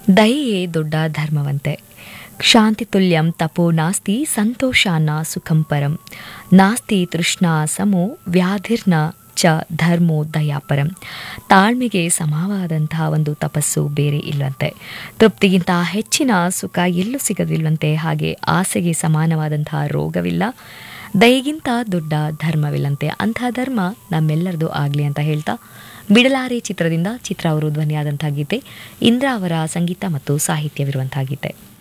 ದಯೆಯೇ ದೊಡ್ಡ ಧರ್ಮವಂತೆ ಶಾಂತಿ ತುಲ್ಯಂ ತಪೋ ನಾಸ್ತಿ ಸಂತೋಷ ನ ಸುಖಂ ಪರಂ ನಾಸ್ತಿ ತೃಷ್ಣಾ ಸಮೋ ವ್ಯಾಧಿರ್ನ ಚ ಧರ್ಮೋ ದಯಾಪರಂ ತಾಳ್ಮೆಗೆ ಸಮವಾದಂತಹ ಒಂದು ತಪಸ್ಸು ಬೇರೆ ಇಲ್ಲವಂತೆ ತೃಪ್ತಿಗಿಂತ ಹೆಚ್ಚಿನ ಸುಖ ಎಲ್ಲೂ ಸಿಗದಿಲ್ವಂತೆ ಹಾಗೆ ಆಸೆಗೆ ಸಮಾನವಾದಂತಹ ರೋಗವಿಲ್ಲ ದಯೆಗಿಂತ ದೊಡ್ಡ ಧರ್ಮವಿಲ್ಲಂತೆ ಅಂಥ ಧರ್ಮ ನಮ್ಮೆಲ್ಲರದು ಆಗಲಿ ಅಂತ ಹೇಳ್ತಾ ಬಿಡಲಾರೆ ಚಿತ್ರದಿಂದ ಚಿತ್ರ ಅವರು ಧ್ವನಿಯಾದಂತಹ ಗೀತೆ ಇಂದ್ರ ಅವರ ಸಂಗೀತ ಮತ್ತು ಸಾಹಿತ್ಯವಿರುವಂತಹ ಗೀತೆ